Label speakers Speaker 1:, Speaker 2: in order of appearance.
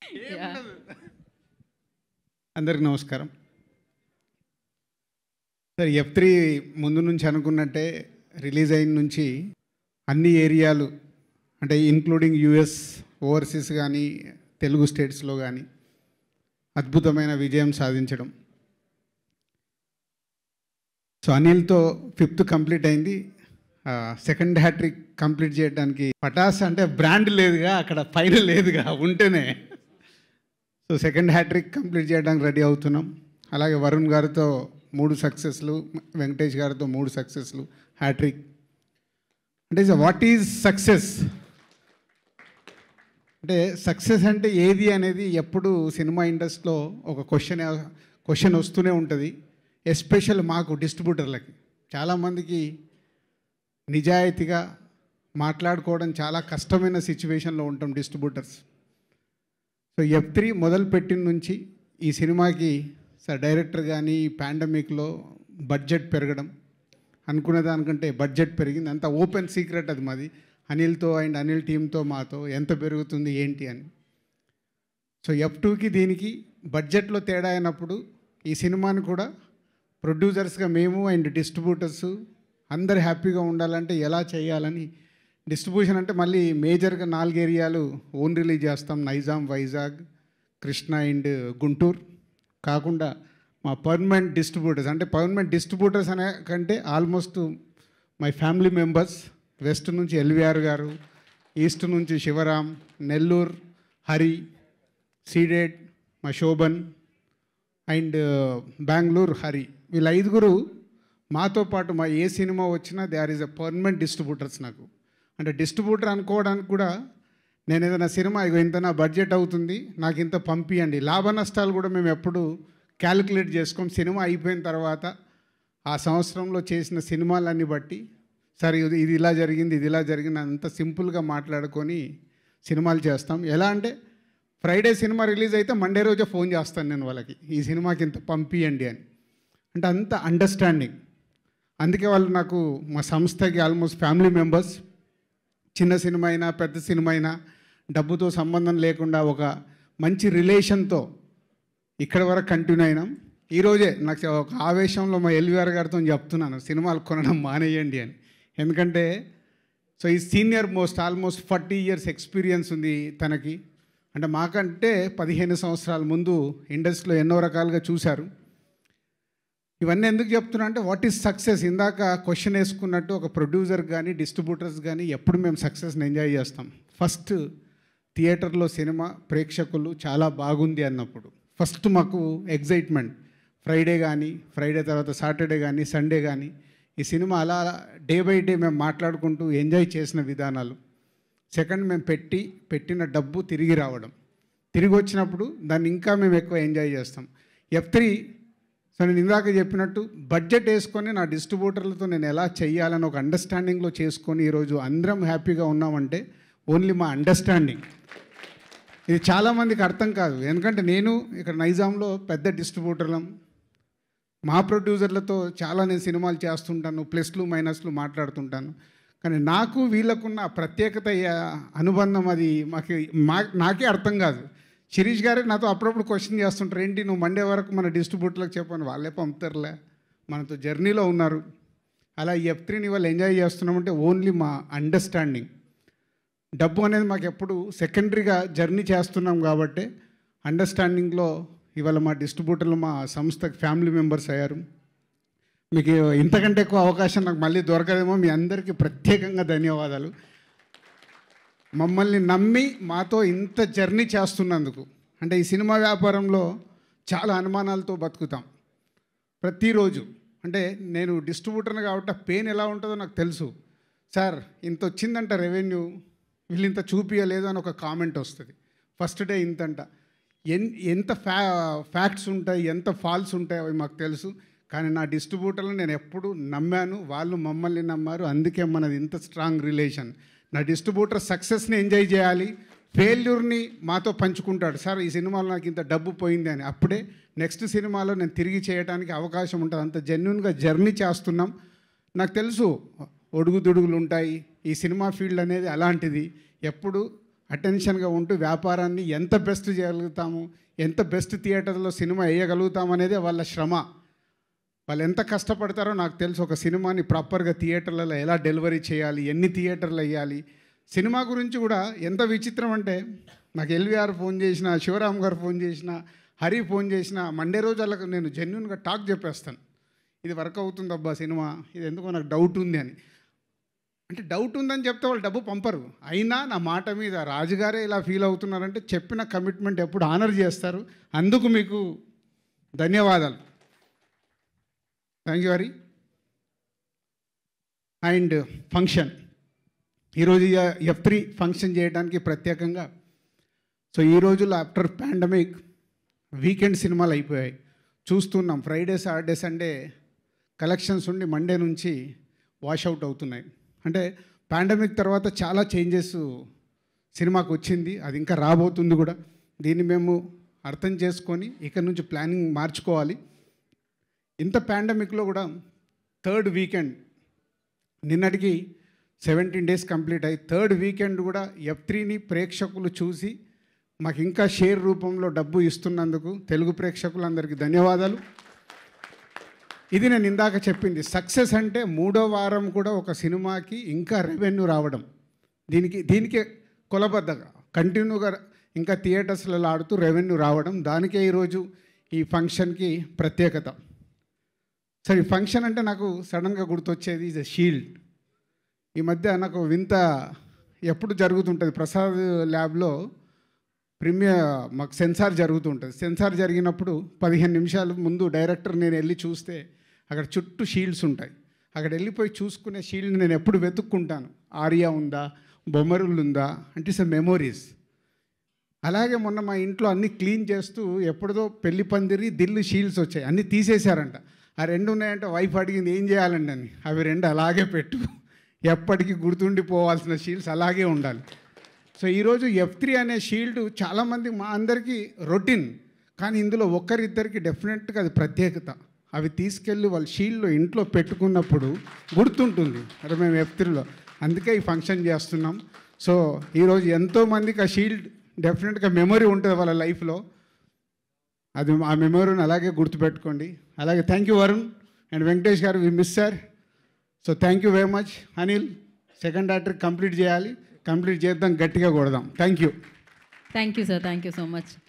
Speaker 1: అందరికి నమస్కారం sir F three ముందు నుంచి అనుకున్నట్టే రిలీజ్ అయిన నుంచి అన్ని ఏరియాలు అంటే ఇంక్లూడింగ్ యుఎస్ ఓవర్సీస్ కానీ తెలుగు స్టేట్స్లో కానీ అద్భుతమైన విజయం సాధించడం సో అనిల్తో ఫిఫ్త్ కంప్లీట్ అయింది సెకండ్ హ్యాట్రిక్ కంప్లీట్ చేయడానికి పటాస్ అంటే బ్రాండ్ లేదుగా అక్కడ పైన లేదుగా ఉంటేనే సో సెకండ్ హ్యాట్రిక్ కంప్లీట్ చేయడానికి రెడీ అవుతున్నాం అలాగే వరుణ్ గారితో మూడు సక్సెస్లు వెంకటేష్ గారితో మూడు సక్సెస్లు హ్యాట్రిక్ అంటే వాట్ ఈజ్ సక్సెస్ అంటే సక్సెస్ అంటే ఏది అనేది ఎప్పుడు సినిమా ఇండస్ట్రీలో ఒక క్వశ్చన్ క్వశ్చన్ వస్తూనే ఉంటుంది ఎస్పెషల్ మాకు డిస్ట్రిబ్యూటర్లకి చాలామందికి నిజాయితీగా మాట్లాడుకోవడం చాలా కష్టమైన సిచ్యువేషన్లో ఉంటాం డిస్ట్రిబ్యూటర్స్ సో ఎఫ్ త్రీ మొదలుపెట్టిన నుంచి ఈ సినిమాకి సార్ డైరెక్టర్ కానీ ఈ పాండమిక్లో బడ్జెట్ పెరగడం అనుకున్న దానికంటే బడ్జెట్ పెరిగింది అంత ఓపెన్ సీక్రెట్ అది మాది అనిల్తో అండ్ అనిల్ టీంతో మాతో ఎంత పెరుగుతుంది ఏంటి అని సో ఎఫ్ టూకి దీనికి బడ్జెట్లో తేడా అయినప్పుడు ఈ సినిమాని కూడా ప్రొడ్యూసర్స్గా మేము అండ్ డిస్ట్రిబ్యూటర్స్ అందరు హ్యాపీగా ఉండాలంటే ఎలా చేయాలని డిస్ట్రిబ్యూషన్ అంటే మళ్ళీ మేజర్గా నాలుగు ఏరియాలు ఓన్ రిలీజ్ చేస్తాం నైజాం వైజాగ్ కృష్ణ అండ్ గుంటూరు కాకుండా మా పర్మనెంట్ డిస్ట్రిబ్యూటర్స్ అంటే పర్మనెంట్ డిస్ట్రిబ్యూటర్స్ అనే కంటే almost my family members west నుంచి ఎల్విఆర్ గారు ఈస్ట్ నుంచి శివరాం నెల్లూరు హరి సీడెడ్ మా శోభన్ అండ్ బెంగళూరు హరి వీళ్ళ ఐదుగురు మాతో పాటు మా ఏ సినిమా వచ్చినా they are is a permanent distributors నాకు అంటే డిస్ట్రిబ్యూటర్ అనుకోవడానికి కూడా నేను ఏదైనా సినిమా ఇగో ఇంత నా బడ్జెట్ అవుతుంది నాకు ఇంత పంపియండి లాభ నష్టాలు కూడా మేము ఎప్పుడు క్యాలిక్యులేట్ చేసుకోం సినిమా అయిపోయిన తర్వాత ఆ సంవత్సరంలో చేసిన సినిమాలన్నీ బట్టి సరే ఇది ఇది ఇలా జరిగింది ఇది ఇలా జరిగింది అంత సింపుల్గా మాట్లాడుకొని సినిమాలు చేస్తాం ఎలా అంటే ఫ్రైడే సినిమా రిలీజ్ అయితే మండే రోజే ఫోన్ చేస్తాను నేను వాళ్ళకి ఈ సినిమాకి ఇంత పంపియండి అని అంటే అంత అండర్స్టాండింగ్ అందుకే వాళ్ళు నాకు మా సంస్థకి ఆల్మోస్ట్ ఫ్యామిలీ మెంబర్స్ చిన్న సినిమా అయినా పెద్ద సినిమా అయినా డబ్బుతో సంబంధం లేకుండా ఒక మంచి రిలేషన్తో ఇక్కడ వరకు కంటిన్యూ అయినాం ఈరోజే నాకు ఒక ఆవేశంలో మా ఎల్విఆర్ గారితో చెప్తున్నాను సినిమాలు కొనడం మానేయండి అని ఎందుకంటే సో ఈ senior most almost forty years experience ఉంది తనకి అంటే మాకంటే పదిహేను సంవత్సరాల ముందు ఇండస్ట్రీలో ఎన్నో రకాలుగా చూశారు ఇవన్నీ ఎందుకు చెప్తున్నా అంటే వాట్ ఈస్ సక్సెస్ ఇందాక క్వశ్చన్ వేసుకున్నట్టు ఒక ప్రొడ్యూసర్ కానీ డిస్ట్రిబ్యూటర్స్ కానీ ఎప్పుడు మేము సక్సెస్ని ఎంజాయ్ చేస్తాం ఫస్ట్ థియేటర్లో సినిమా ప్రేక్షకులు చాలా బాగుంది అన్నప్పుడు ఫస్ట్ మాకు ఎగ్జైట్మెంట్ ఫ్రైడే కానీ ఫ్రైడే తర్వాత సాటర్డే కానీ సండే కానీ ఈ సినిమా అలా డే బై డే మేము మాట్లాడుకుంటూ ఎంజాయ్ చేసిన విధానాలు సెకండ్ మేము పెట్టి పెట్టిన డబ్బు తిరిగి రావడం తిరిగి వచ్చినప్పుడు దాన్ని ఇంకా మేము ఎక్కువ ఎంజాయ్ చేస్తాం ఎఫ్ త్రీ సో నేను ఇందాక చెప్పినట్టు బడ్జెట్ వేసుకొని నా డిస్ట్రిబ్యూటర్లతో నేను ఎలా చేయాలని ఒక అండర్స్టాండింగ్లో చేసుకొని ఈరోజు అందరం హ్యాపీగా ఉన్నామంటే ఓన్లీ మా అండర్స్టాండింగ్ ఇది చాలామందికి అర్థం కాదు ఎందుకంటే నేను ఇక్కడ నైజాంలో పెద్ద డిస్ట్రిబ్యూటర్లం మా ప్రొడ్యూసర్లతో చాలా నేను సినిమాలు చేస్తుంటాను ప్లస్లు మైనస్లు మాట్లాడుతుంటాను కానీ నాకు వీళ్ళకున్న ఆ ప్రత్యేకత ఆ అనుబంధం అది మాకు మా నాకే అర్థం కాదు శిరీష్ గారే నాతో అప్పుడప్పుడు క్వశ్చన్ చేస్తుంటారు ఏంటి నువ్వు మండే వరకు మన డిస్ట్రిబ్యూటర్లకు చెప్పాను వాళ్ళే పంపుతారులే మనతో జర్నీలో ఉన్నారు అలా ఈ ఎఫ్ త్రీని వాళ్ళు ఎంజాయ్ చేస్తున్నామంటే ఓన్లీ మా అండర్స్టాండింగ్ డబ్బు అనేది మాకు ఎప్పుడు సెకండరీగా జర్నీ చేస్తున్నాం కాబట్టి అండర్స్టాండింగ్లో ఇవాళ మా డిస్ట్రిబ్యూటర్లు మా సంస్థకి ఫ్యామిలీ మెంబర్స్ అయ్యారు మీకు ఇంతకంటే ఎక్కువ అవకాశం నాకు మళ్ళీ దొరకదేమో మీ అందరికీ ప్రత్యేకంగా ధన్యవాదాలు మమ్మల్ని నమ్మి మాతో ఇంత జర్నీ చేస్తున్నందుకు అంటే ఈ సినిమా వ్యాపారంలో చాలా అనుమానాలతో బతుకుతాం ప్రతిరోజు అంటే నేను డిస్ట్రిబ్యూటర్ని కాబట్టి పెయిన్ ఎలా ఉంటుందో నాకు తెలుసు సార్ ఇంత వచ్చిందంట రెవెన్యూ వీళ్ళు ఇంత చూపించలేదు అని ఒక కామెంట్ వస్తుంది ఫస్ట్ డే ఇంతంట ఎన్ ఎంత ఫ్యా ఫ్యాక్ట్స్ ఉంటాయి ఎంత ఫాల్స్ ఉంటాయి అవి మాకు తెలుసు కానీ నా డిస్ట్రిబ్యూటర్లు నేను ఎప్పుడు నమ్మాను వాళ్ళు మమ్మల్ని నమ్మారు అందుకే మనది ఇంత స్ట్రాంగ్ రిలేషన్ నా డిస్ట్రిబ్యూటర్ సక్సెస్ని ఎంజాయ్ చేయాలి ఫెయిల్యూర్ని మాతో పంచుకుంటాడు సార్ ఈ సినిమాలో నాకు ఇంత డబ్బు పోయింది అని అప్పుడే నెక్స్ట్ సినిమాలో నేను తిరిగి చేయడానికి అవకాశం ఉంటుంది అంత జెన్యున్గా జర్నీ చేస్తున్నాం నాకు తెలుసు ఒడుగుదుడుగులు ఉంటాయి ఈ సినిమా ఫీల్డ్ అనేది అలాంటిది ఎప్పుడు అటెన్షన్గా ఉంటూ వ్యాపారాన్ని ఎంత బెస్ట్ చేయగలుగుతాము ఎంత బెస్ట్ థియేటర్లో సినిమా వేయగలుగుతాము అనేది వాళ్ళ శ్రమ వాళ్ళు ఎంత కష్టపడతారో నాకు తెలుసు ఒక సినిమాని ప్రాపర్గా థియేటర్లలో ఎలా డెలివరీ చేయాలి ఎన్ని థియేటర్లు వేయాలి సినిమా గురించి కూడా ఎంత విచిత్రం అంటే నాకు ఎల్వీఆర్ ఫోన్ చేసిన శివరామ్ గారు ఫోన్ చేసిన హరి ఫోన్ చేసిన మండే రోజు వాళ్ళకి నేను జెన్యున్గా టాక్ చెప్పేస్తాను ఇది వర్క్ అవుతుంది అబ్బా సినిమా ఇది ఎందుకో నాకు డౌట్ ఉంది అని అంటే డౌట్ ఉందని చెప్తే వాళ్ళు డబ్బు పంపరు అయినా నా మాట మీద రాజుగారే ఇలా ఫీల్ అవుతున్నారంటే చెప్పిన కమిట్మెంట్ ఎప్పుడు ఆనర్ చేస్తారు అందుకు మీకు ధన్యవాదాలు thank you Hari and function ఈరోజు ఎఫ్ త్రీ ఫంక్షన్ చేయడానికి ప్రత్యేకంగా సో ఈ రోజుల్లో ఆఫ్టర్ పాండమిక్ వీకెండ్ సినిమాలు అయిపోయాయి చూస్తున్నాం ఫ్రైడే సాటర్డే సండే కలెక్షన్స్ ఉండి మండే నుంచి వాషౌట్ అవుతున్నాయి అంటే పాండమిక్ తర్వాత చాలా చేంజెస్ సినిమాకు వచ్చింది అది ఇంకా రాబోతుంది కూడా దీన్ని మేము అర్థం చేసుకొని ఇక్కడ నుంచి ప్లానింగ్ మార్చుకోవాలి ఇంత పాండమిక్లో కూడా థర్డ్ వీకెండ్ నిన్నటికి సెవెంటీన్ డేస్ కంప్లీట్ అయ్యి థర్డ్ వీకెండ్ కూడా ఎఫ్ త్రీని ప్రేక్షకులు చూసి మాకు ఇంకా షేర్ రూపంలో డబ్బు ఇస్తున్నందుకు తెలుగు ప్రేక్షకులందరికీ ధన్యవాదాలు ఇది నేను ఇందాక చెప్పింది సక్సెస్ అంటే మూడో వారం కూడా ఒక సినిమాకి ఇంకా రెవెన్యూ రావడం దీనికి దీనికే కొలబద్దగా కంటిన్యూగా ఇంకా థియేటర్స్లలో ఆడుతూ రెవెన్యూ రావడం దానికే ఈరోజు ఈ ఫంక్షన్కి ప్రత్యేకత సరే ఈ ఫంక్షన్ అంటే నాకు సడన్గా గుర్తొచ్చేది ఈజ్ ఎ షీల్డ్ ఈ మధ్య నాకు వింత ఎప్పుడు జరుగుతుంటుంది ప్రసాద్ ల్యాబ్లో ప్రీమియర్ మాకు సెన్సార్ జరుగుతుంటుంది సెన్సార్ జరిగినప్పుడు పదిహేను నిమిషాల ముందు డైరెక్టర్ నేను వెళ్ళి చూస్తే అక్కడ చుట్టూ షీల్డ్స్ ఉంటాయి అక్కడ వెళ్ళిపోయి చూసుకునే షీల్డ్ నేను ఎప్పుడు వెతుక్కుంటాను ఆర్యా ఉందా బొమ్మరులు ఉందా అంటే ఇట్స్ మెమోరీస్ అలాగే మొన్న మా ఇంట్లో అన్ని క్లీన్ చేస్తూ ఎప్పుడుదో పెళ్లి పందిరి దిల్లు షీల్డ్స్ వచ్చాయి అన్నీ తీసేశారంట ఆ రెండు ఉన్నాయంటే వైఫ్ అడిగింది ఏం చేయాలండి అని అవి రెండు అలాగే పెట్టు ఎప్పటికీ గుర్తుండిపోవాల్సిన షీల్డ్స్ అలాగే ఉండాలి సో ఈరోజు ఎఫ్ త్రీ అనే షీల్డ్ చాలామంది మా అందరికీ రొటీన్ కానీ ఇందులో ఒక్కరిద్దరికి డెఫినెట్గా అది ప్రత్యేకత అవి తీసుకెళ్ళి వాళ్ళ షీల్డ్లో ఇంట్లో పెట్టుకున్నప్పుడు గుర్తుంటుంది అదే మేము ఎఫ్ త్రీలో అందుకే ఈ ఫంక్షన్ చేస్తున్నాం సో ఈరోజు ఎంతోమందికి ఆ షీల్డ్ డెఫినెట్గా మెమరీ ఉంటుంది వాళ్ళ లైఫ్లో అది ఆ మెమరీని అలాగే గుర్తుపెట్టుకోండి అలాగే thank you Varun and Venkatesh garu we miss sir so thank you very much Anil second actor complete చేయాలి కంప్లీట్ చేద్దాం గట్టిగా కొడదాం thank you
Speaker 2: thank you sir thank you so much